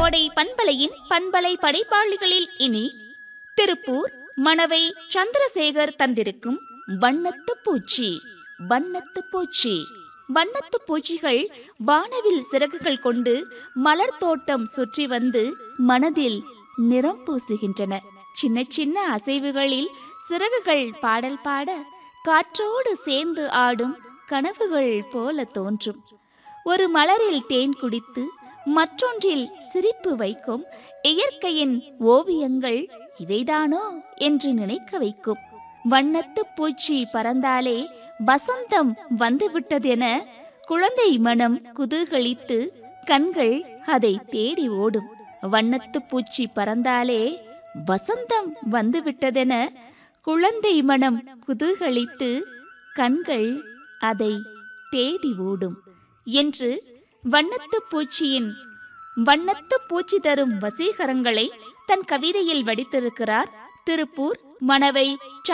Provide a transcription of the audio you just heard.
கோடை பண்பலையின் பண்பலை படைப்பாளிகளில் இனி திருப்பூர் மணவை சந்திரசேகர் தந்திருக்கும் வண்ணத்து பூச்சி வண்ணத்து பூச்சி வண்ணத்து பூச்சிகள் வானவில் சிறகுகள் கொண்டு மலர் தோட்டம் சுற்றி வந்து மனதில் நிறம் பூசுகின்றன சின்ன சின்ன அசைவுகளில் சிறகுகள் பாடல் பாட காற்றோடு சேர்ந்து ஆடும் கனவுகள் போல தோன்றும் ஒரு மலரில் தேன் குடித்து மற்றொன்றில் சிரிப்பு வைக்கும் இயற்கையின் ஓவியங்கள் இவைதானோ என்று நினைக்க வைக்கும் வண்ணத்து பூச்சி பறந்தாலே வசந்தம் வந்துவிட்டதென குழந்தை மனம் குதூகலித்து கண்கள் அதை தேடி ஓடும் வண்ணத்து பூச்சி பறந்தாலே வசந்தம் வந்துவிட்டதென குழந்தை மனம் குதூகலித்து கண்கள் அதை தேடி ஓடும் என்று வண்ணத்து பூச்சியின் வண்ணத்து பூச்சி தரும் வசீகரங்களை தன் கவிதையில் வடித்திருக்கிறார் திருப்பூர் மணவை